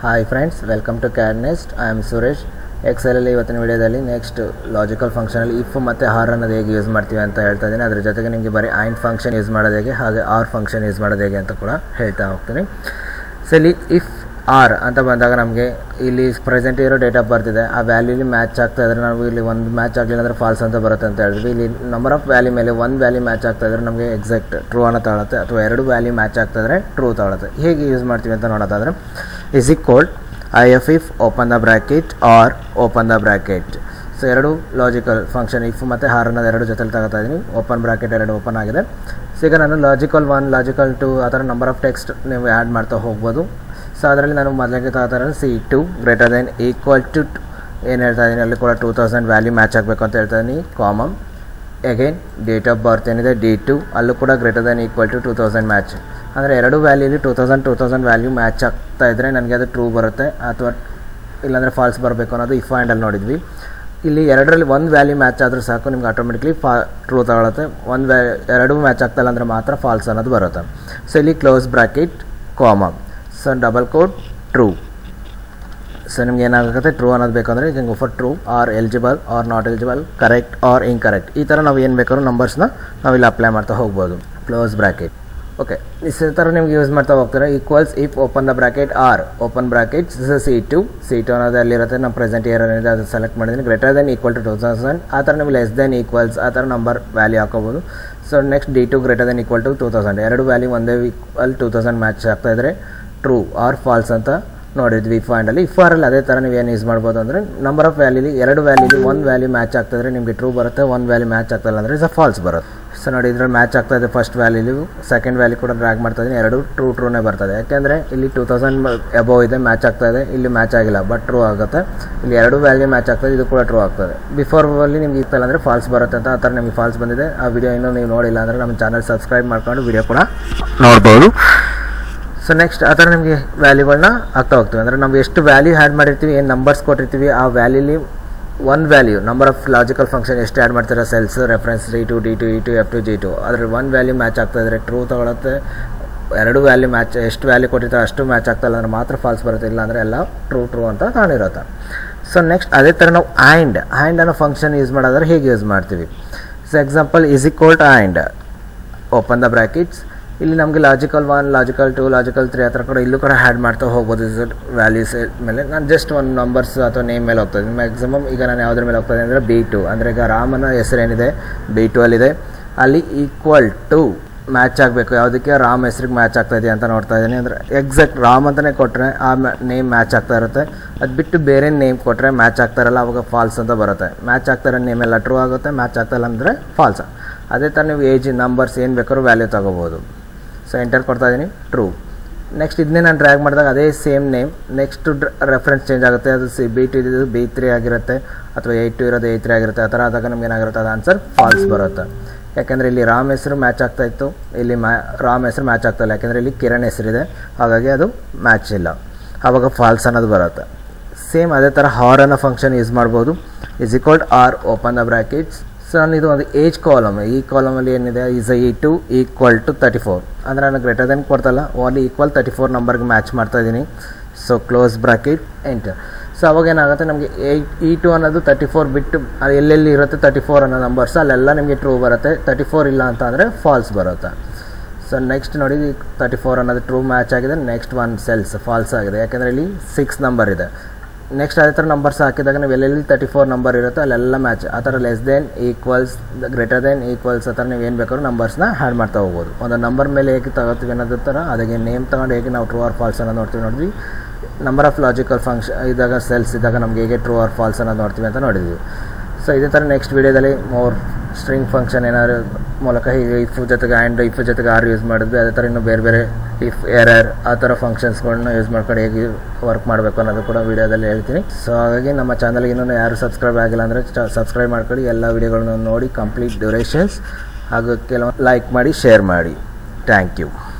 hi friends welcome to CADnest I am Suresh ಎಕ್ಸೆಲಲ್ಲಿ ಇವತ್ತಿನ ವಿಡಿಯೋದಲ್ಲಿ ನೆಕ್ಸ್ಟ್ ಲಾಜಿಕಲ್ ಫಂಕ್ಷನಲ್ಲಿ ಇಫ್ ಮತ್ತು ಹಾರ್ ಅನ್ನೋದು ಹೇಗೆ ಯೂಸ್ ಮಾಡ್ತೀವಿ ಅಂತ ಹೇಳ್ತಾ ಇದ್ದೀನಿ ಅದ್ರ ಜೊತೆಗೆ ನಿಮಗೆ ಬರೀ ಆಯಿಂಟ್ ಫಂಕ್ಷನ್ ಯೂಸ್ ಮಾಡೋದು ಹೇಗೆ ಹಾಗೆ ಆರ್ ಫಂಕ್ಷನ್ ಯೂಸ್ ಮಾಡೋದು ಹೇಗೆ ಅಂತ ಕೂಡ ಹೇಳ್ತಾ ಹೋಗ್ತೀನಿ ಸೊ ಇಲ್ಲಿ ಇಫ್ ಆರ್ ಅಂತ ಬಂದಾಗ ನಮಗೆ ಇಲ್ಲಿ ಪ್ರೆಸೆಂಟ್ ಇರೋ ಡೇಟ್ ಆಫ್ ಬರ್ತ್ ಇದೆ ಆ ವ್ಯಾಲ್ಯೂಲಿ ಮ್ಯಾಚ್ ಆಗ್ತಾ ಇದ್ರೆ ನಾವು ಇಲ್ಲಿ ಒಂದು ಮ್ಯಾಚ್ ಆಗಲಿಲ್ಲ ಅಂದರೆ ಫಾಲ್ಸ್ ಅಂತ ಬರುತ್ತೆ ಅಂತ ಹೇಳಿದ್ವಿ ಇಲ್ಲಿ ನಂಬರ್ ಆಫ್ ವ್ಯಾಲ್ಯೂ ಮೇಲೆ ಒಂದು ವ್ಯಾಲ್ಯೂ ಮ್ಯಾಚ್ ಆಗ್ತಾ ಇದ್ರೆ ನಮಗೆ ಎಕ್ಸಾಕ್ಟ್ ಟ್ರೂ ಅನ್ನೋ ತಗೊಳುತ್ತೆ ಅಥವಾ ಎರಡು ವ್ಯಾಲ್ಯೂ ಮ್ಯಾಚ್ ಆಗ್ತಾ ಇದ್ರೆ ಟ್ರೂ ತಗೊಳುತ್ತೆ ಹೇಗೆ ಯೂಸ್ ಮಾಡ್ತೀವಿ ಅಂತ ನೋಡೋದಾದ್ರೆ is equal I F if open the bracket or open the bracket so ಎರಡು ಲಾಜಿಕಲ್ ಫಂಕ್ಷನ್ ಇಫ್ ಮತ್ತು ಹಾರ್ ಅನ್ನೋದು ಎರಡು ಜೊತೆಲಿ ತಗೋತಾ ಇದ್ದೀನಿ ಓಪನ್ ಬ್ರಾಕೆಟ್ ಎರಡು ಓಪನ್ ಆಗಿದೆ ಸೊ ಈಗ ನಾನು ಲಾಜಿಕಲ್ ಒನ್ ಲಾಜಿಕಲ್ ಟು ಆ ಥರ ನಂಬರ್ ಆಫ್ ಟೆಕ್ಸ್ಟ್ ನೀವು ಆ್ಯಡ್ ಮಾಡ್ತಾ ಹೋಗ್ಬೋದು ಸೊ ಅದರಲ್ಲಿ ನಾನು ಮೊದಲಿಗೆ ತಗೋತಾ ಇರೋದು C two greater than equal to ಏನು ಹೇಳ್ತಾ ಇದ್ದೀನಿ ಅಲ್ಲಿ ಕೂಡ ಟೂ ತೌಸಂಡ್ ವ್ಯಾಲ್ಯೂ ಮ್ಯಾಚ್ ಆಗಬೇಕು ಅಂತ ಹೇಳ್ತಾ ಇದ್ದೀನಿ common again date of birth ಏನಿದೆ ಡಿ ಟು ಅಲ್ಲೂ ಕೂಡ greater than equal to two thousand match ಅಂದರೆ ಎರಡು ವ್ಯಾಲ್ಯೂಲಿ two thousand two thousand value match ಆಗ್ತಾ ಇದ್ದರೆ ನನಗೆ ಅದು ಟ್ರೂ ಬರುತ್ತೆ ಅಥವಾ ಇಲ್ಲಾಂದರೆ ಫಾಲ್ಸ್ ಬರಬೇಕು ಅನ್ನೋದು ಇಫ್ ಆ್ಯಂಡಲ್ಲಿ ನೋಡಿದ್ವಿ ಇಲ್ಲಿ ಎರಡರಲ್ಲಿ ಒಂದು ವ್ಯಾಲ್ಯೂ ಮ್ಯಾಚ್ ಆದರೂ ಸಾಕು ನಿಮ್ಗೆ ಆಟೋಮೆಟಿಕ್ಲಿ ಫಾ ಟ್ರೂ ತಗೊಳುತ್ತೆ ಒಂದು ವ್ಯಾ ಎರಡು ಮ್ಯಾಚ್ ಆಗ್ತಾಯಿಲ್ಲ ಅಂದರೆ ಮಾತ್ರ ಫಾಲ್ಸ್ ಅನ್ನೋದು ಬರುತ್ತೆ ಸೊ ಇಲ್ಲಿ close bracket comma so double quote true so ನಿಮ್ಗೆ ಏನಾಗುತ್ತೆ ಟ್ರೂ ಅನ್ನೋದು ಬೇಕಂದರೆ you can go for true or eligible or not eligible correct or incorrect ಈ ಥರ ನಾವು ಏನು ಬೇಕಾದ್ರೂ ನಂಬರ್ಸ್ನ ನಾವಿಲ್ಲಿ ಅಪ್ಲೈ ಮಾಡ್ತಾ ಹೋಗ್ಬೋದು ಕ್ಲೋಸ್ ಬ್ರಾಕೆಟ್ ಓಕೆ ಇದೇ ಥರ ನಿಮ್ಗೆ ಯೂಸ್ ಮಾಡ್ತಾ ಹೋಗ್ತಾರೆ equals if open the bracket or open bracket C two C two ಅನ್ನೋದು ಅಲ್ಲಿರುತ್ತೆ ನಮ್ಮ ಪ್ರೆಸೆಂಟ್ ಇಯರ್ ಏನಿದೆ ಅದು ಸೆಲೆಕ್ಟ್ ಮಾಡಿದ್ದೀನಿ greater than equal to two thousand ಆ ಥರ ನೀವು ಲೆಸ್ ದೆನ್ ಈಕ್ವಲ್ಸ್ ಆ ಥರ ನಂಬರ್ ವ್ಯಾಲ್ಯೂ ಹಾಕೋಬೋದು so next D two greater than equal to two thousand ಎರಡು ವ್ಯಾಲ್ಯೂ ಒಂದೇ ಈಕ್ವಲ್ ಟೂ ತೌಸಂಡ್ ಮ್ಯಾಚ್ ಆಗ್ತಾ ಇದ್ರೆ ಟ್ರೂ ಆರ್ ಫಾಲ್ಸ್ ಅಂತ ನೋಡಿದ್ವಿ ಇಫ್ ಆ್ಯಂಡಲ್ಲಿ ಇಫ್ ಆರಲ್ಲಿ ಅದೇ ಥರ ನೀವು ಏನು ಯೂಸ್ ಮಾಡ್ಬೋದು ಅಂದರೆ ನಂಬರ್ ಆಫ್ ವ್ಯಾಲ್ಯೂಲಿ ಎರಡು ವ್ಯಾಲ್ಯೂಲಿ ಒಂದು ವ್ಯಾಲ್ಯೂ ಮ್ಯಾಚ್ ಆಗ್ತಾಯಿದ್ರೆ ನಿಮಗೆ ಟ್ರೂ ಬರುತ್ತೆ ಒಂದು ವ್ಯಾಲ್ಯೂ ಮ್ಯಾಚ್ ಆಗ್ತಾಯಿಲ್ಲ ಅಂದರೆ ಇಸ್ ಅ ಫಾಲ್ಸ್ ಬರುತ್ತೆ ಸೊ ನೋಡಿ ಇದ್ರಲ್ಲಿ ಮ್ಯಾಚ್ ಆಗ್ತಾ ಇದೆ ಫಸ್ಟ್ ವ್ಯಾಲ್ಯೂಲಿ ಸೆಕೆಂಡ್ ವ್ಯಾಲ್ಯೂ ಕೂಡ ಡ್ರ್ಯಾಗ್ ಮಾಡ್ತಾ ಇದ್ದೀನಿ ಎರಡು ಟ್ರೂ ಟ್ರೂನೇ ಬರ್ತದೆ ಯಾಕೆಂದರೆ ಇಲ್ಲಿ ಟೂ ತೌಸಂಡ್ ಅಬೋವ್ ಇದೆ ಮ್ಯಾಚ್ ಆಗ್ತಾ ಇದೆ ಇಲ್ಲಿ ಮ್ಯಾಚ್ ಆಗಿಲ್ಲ ಬಟ್ ಟ್ರೂ ಆಗುತ್ತೆ ಇಲ್ಲಿ ಎರಡು ವ್ಯಾಲ್ಯೂ ಮ್ಯಾಚ್ ಆಗ್ತದೆ ಇದು ಕೂಡ ಟ್ರೂ ಆಗ್ತದೆ ಬಿಫೋರ್ ಅಲ್ಲಿ ನಿಮ್ಗೆ ಇತ್ತಲ್ಲ ಅಂದರೆ ಫಾಲ್ಸ್ ಬರುತ್ತೆ ಅಂತ ಆ ಥರ ನಿಮಗೆ ಫಾಲ್ಸ್ ಬಂದಿದೆ ಆ ವಿಡಿಯೋ ಇನ್ನೂ ನೀವು ನೋಡಿಲ್ಲ ಅಂದರೆ ನಮ್ಮ ಚಾನಲ್ ಸಬ್ಸ್ಕ್ರೈಬ್ ಮಾಡ್ಕೊಂಡು ವಿಡಿಯೋ ಕೂಡ ನೋಡ್ಬೋದು ಸೊ ನೆಕ್ಸ್ಟ್ ಆ ಥರ ನಿಮಗೆ ವ್ಯಾಲ್ಯೂಗಳನ್ನ ಆಗ್ತಾ ಹೋಗ್ತೀವಿ ಅಂದರೆ ನಾವು ಎಷ್ಟು ವ್ಯಾಲ್ಯೂ ಆ್ಯಡ್ ಮಾಡಿರ್ತೀವಿ ಏನು ನಂಬರ್ಸ್ ಕೊಟ್ಟಿರ್ತೀವಿ ಆ ವ್ಯಾಲ್ಯೂಲಿ one value number of logical function ಎಷ್ಟು ಆ್ಯಡ್ ಮಾಡ್ತಾರೆ cells reference D two D two E two F two G two ಅದ್ರಲ್ಲಿ ಒನ್ ವ್ಯಾಲ್ಯೂ ಮ್ಯಾಚ್ ಆಗ್ತಾ ಇದ್ರೆ ಟ್ರೂ ತೊಗೊಳುತ್ತೆ ಎರಡು ವ್ಯಾಲ್ಯೂ ಮ್ಯಾಚ್ ಎಷ್ಟು ವ್ಯಾಲ್ಯೂ ಕೊಟ್ಟಿರ್ತಾರೆ ಅಷ್ಟು ಮ್ಯಾಚ್ ಆಗ್ತಾಯಿಲ್ಲ ಅಂದ್ರೆ ಮಾತ್ರ ಫಾಲ್ಸ್ ಬರುತ್ತೆ ಇಲ್ಲ ಅಂದರೆ ಎಲ್ಲ ಟ್ರೂ ಟ್ರೂ ಅಂತ ಕಾಣಿರುತ್ತೆ ಸೊ ನೆಕ್ಸ್ಟ್ ಅದೇ ಥರ ನಾವು ಆ್ಯಂಡ್ ಆ್ಯಂಡ್ ಅನ್ನೋ ಫಂಕ್ಷನ್ ಯೂಸ್ ಮಾಡೋದ್ರೆ ಹೇಗೆ ಯೂಸ್ ಮಾಡ್ತೀವಿ so example is equal to and open the brackets ಇಲ್ಲಿ ನಮಗೆ logical one logical two logical three ಆ ಥರ ಕೂಡ ಇಲ್ಲೂ ಕೂಡ ಆ್ಯಡ್ ಮಾಡ್ತಾ ಹೋಗ್ಬೋದು ವ್ಯಾಲ್ಯೂಸ್ ಮೇಲೆ ನಾನು ಜಸ್ಟ್ ಒಂದು ನಂಬರ್ಸ್ ಅಥವಾ ನೇಮ್ ಮೇಲೆ ಹೋಗ್ತಾ ಇದ್ದೀನಿ ಮ್ಯಾಕ್ಸಿಮಮ್ ಈಗ ನಾನು ಯಾವುದ್ರ ಮೇಲೆ ಹೋಗ್ತಾ ಇದ್ದೀನಿ ಅಂದರೆ ಬಿ ಟು ಅಂದರೆ ಈಗ ರಾಮನ ಹೆಸರೇನಿದೆ ಬಿ ಟು ಅಲ್ಲಿದೆ ಅಲ್ಲಿ ಈಕ್ವಲ್ ಟು ಮ್ಯಾಚ್ ಆಗಬೇಕು ಯಾವುದಕ್ಕೆ ರಾಮ್ ಹೆಸ್ರಿಗೆ ಮ್ಯಾಚ್ ಆಗ್ತಾ ಇದೆಯಾ ಅಂತ ನೋಡ್ತಾ ಇದ್ದೀನಿ ಅಂದರೆ ಎಕ್ಸಾಕ್ಟ್ ರಾಮ್ ಅಂತಲೇ ಕೊಟ್ಟರೆ ಆ ನೇಮ್ ಮ್ಯಾಚ್ ಆಗ್ತಾ ಇರುತ್ತೆ ಅದು ಬಿಟ್ಟು ಬೇರೆ ನೇಮ್ ಕೊಟ್ಟರೆ ಮ್ಯಾಚ್ ಆಗ್ತಾ ಇರಲ್ಲ ಅವಾಗ ಫಾಲ್ಸ್ ಅಂತ ಬರುತ್ತೆ ಮ್ಯಾಚ್ ಆಗ್ತಾ ಇರೋ ನೇಮ್ ಎಲ್ಲ ಟ್ರೂ ಆಗುತ್ತೆ ಮ್ಯಾಚ್ ಆಗ್ತಾ ಇಲ್ಲ ಅಂದರೆ ಫಾಲ್ಸ್ ಅದೇ ಥರ ನೀವು ಏಜ್ ನಂಬರ್ಸ್ ಏನು ಬೇಕಾದ್ರೂ ವ್ಯಾಲ್ಯೂ ತೊಗೋಬೋದು ಸೊ ಎಂಟರ್ ಕೊಡ್ತಾ ಇದ್ದೀನಿ ಟ್ರೂ ನೆಕ್ಸ್ಟ್ ಇದನ್ನೇ ನಾನು ಡ್ರ್ಯಾಗ್ ಮಾಡಿದಾಗ ಅದೇ same name next reference change ಆಗುತ್ತೆ ಅದು ಸಿ ಬಿ ಟು ಇದ್ದು ಬಿ ತ್ರೀ ಆಗಿರುತ್ತೆ ಅಥವಾ ಏಯ್ಟ್ ಟು ಇರೋದು ಏಯ್ಟ್ ತ್ರೀ ಆಗಿರುತ್ತೆ ಆ ಥರ ಆದಾಗ ನಮ್ಗೆ ಏನಾಗಿರುತ್ತೆ ಅದು ಆನ್ಸರ್ ಫಾಲ್ಸ್ ಬರುತ್ತೆ ಯಾಕೆಂದರೆ ಇಲ್ಲಿ ರಾಮ್ ಹೆಸರು ಮ್ಯಾಚ್ ಆಗ್ತಾ ಇತ್ತು ಇಲ್ಲಿ ಮ್ಯಾ ರಾಮ್ ಹೆಸರು ಮ್ಯಾಚ್ ಆಗ್ತಾಯಿಲ್ಲ ಯಾಕೆಂದರೆ ಇಲ್ಲಿ ಕಿರಣ್ ಹೆಸರಿದೆ ಹಾಗಾಗಿ ಅದು ಮ್ಯಾಚ್ ಇಲ್ಲ ಆವಾಗ ಫಾಲ್ಸ್ ಅನ್ನೋದು ಬರುತ್ತೆ ಸೇಮ್ ಅದೇ ಥರ ಹಾರ್ ಅನ್ನೋ ಫಂಕ್ಷನ್ ಯೂಸ್ ಮಾಡ್ಬೋದು is equalled or open the brackets so ನಾನು ಇದು ಒಂದು ಏಜ್ ಕಾಲಮ್ ಈ ಕಾಲಮಲ್ಲಿ ಏನಿದೆ is I two equal to thirty four ಅಂದರೆ ನಾನು ಗ್ರೇಟರ್ ದೆನ್ ಕೊಡ್ತಲ್ಲ ಓನ್ಲಿ ಈಕ್ವಲ್ ತರ್ಟಿ ಫೋರ್ ನಂಬರ್ಗೆ ಮ್ಯಾಚ್ ಮಾಡ್ತಾ ಇದ್ದೀನಿ so close bracket enter so ಅವಾಗ ಏನಾಗುತ್ತೆ ನಮಗೆ ಏಯ್ಟ್ ಇ ಟು ಅನ್ನೋದು ತರ್ಟಿ ಫೋರ್ ಬಿಟ್ಟು ಅದು ಎಲ್ಲೆಲ್ಲಿ ಇರುತ್ತೆ ತರ್ಟಿ ಫೋರ್ ಅನ್ನೋ ನಂಬರ್ಸ್ ಅಲ್ಲೆಲ್ಲ ನಿಮಗೆ ಟ್ರೂ ಬರುತ್ತೆ ತರ್ಟಿ ಫೋರ್ ಇಲ್ಲ ಅಂತ ಅಂದರೆ ಫಾಲ್ಸ್ ಬರುತ್ತೆ ಸೊ ನೆಕ್ಸ್ಟ್ ನೋಡಿ ತರ್ಟಿ ಫೋರ್ ಅನ್ನೋದು ಟ್ರೂ ಮ್ಯಾಚ್ ಆಗಿದೆ ನೆಕ್ಸ್ಟ್ ಒನ್ ಸೆಲ್ಸ್ ಫಾಲ್ಸ್ ಆಗಿದೆ ಯಾಕೆಂದರೆ ಇಲ್ಲಿ ಸಿಕ್ಸ್ ನಂಬರ್ ಇದೆ ನೆಕ್ಸ್ಟ್ ಅದೇ ಥರ ನಂಬರ್ಸ್ ಹಾಕಿದಾಗ ನೀವು ಎಲ್ಲೆಲ್ಲಿ ತರ್ಟಿ ಫೋರ್ ನಂಬರ್ ಇರುತ್ತೆ ಅಲ್ಲೆಲ್ಲ ಮ್ಯಾಚ್ ಆ ಥರ less than equals greater than equals ಆ ಥರ ನೀವು ಏನು ಬೇಕಾದ್ರೂ ನಂಬರ್ಸ್ನ ಹ್ಯಾಡ್ ಮಾಡ್ತಾ ಹೋಗ್ಬೋದು ಒಂದು ನಂಬರ್ ಮೇಲೆ ಹೇಗೆ ತಗೋತೀವಿ ಅನ್ನೋದ್ರ ಥರ ಅದಕ್ಕೆ ನೇಮ್ ತೊಗೊಂಡು ಹೇಗೆ ನಾವು ಟ್ರೂ ಆರ್ ಫಾಲ್ಸ್ ಅನ್ನೋದು ನೋಡ್ತೀವಿ ನೋಡಿದ್ವಿ ನಂಬರ್ ಆಫ್ ಲಾಜಿಕಲ್ ಫಂಕ್ಷನ್ ಇದ್ದಾಗ ಸೆಲ್ಸ್ ಇದ್ದಾಗ ನಮಗೆ ಹೇಗೆ ಟ್ರೂ ಆರ್ ಫಾಲ್ಸ್ ಅನ್ನೋದು ನೋಡ್ತೀವಿ ಅಂತ ನೋಡಿದ್ವಿ ಸೊ ಇದೇ ಥರ ನೆಕ್ಸ್ಟ್ ವೀಡಿಯೋದಲ್ಲಿ ಮೋರ್ ಸ್ಟ್ರಿಂಗ್ ಫಂಕ್ಷನ್ ಏನಾದ್ರು ಮೂಲಕ ಹೀಗೆ ಇಫ್ ಜೊತೆಗೆ ಆ್ಯಂಡ್ ಇಫ್ ಜೊತೆಗೆ ಆರ್ ಯೂಸ್ ಮಾಡಿದ್ವಿ ಅದೇ ಥರ ಇನ್ನೂ ಬೇರೆ ಬೇರೆ ಇಫ್ ಎರರ್ ಆ ಥರ ಫಂಕ್ಷನ್ಸ್ಗಳನ್ನ ಯೂಸ್ ಮಾಡ್ಕೊಂಡು ಹೇಗೆ ವರ್ಕ್ ಮಾಡಬೇಕು ಅನ್ನೋದು ಕೂಡ ವೀಡಿಯೋದಲ್ಲಿ ಹೇಳ್ತೀನಿ ಸೊ ಹಾಗಾಗಿ ನಮ್ಮ ಚಾನಲ್ಗೆ ಇನ್ನೂ ಯಾರು ಸಬ್ಸ್ಕ್ರೈಬ್ ಆಗಿಲ್ಲ ಅಂದರೆ ಸಬ್ಸ್ಕ್ರೈಬ್ ಮಾಡ್ಕೊಳ್ಳಿ ಎಲ್ಲ ವೀಡಿಯೋಗಳನ್ನ ನೋಡಿ ಕಂಪ್ಲೀಟ್ ಡ್ಯೂರೇಷನ್ಸ್ ಹಾಗೂ ಕೆಲವು ಲೈಕ್ ಮಾಡಿ ಶೇರ್ ಮಾಡಿ ಥ್ಯಾಂಕ್ ಯು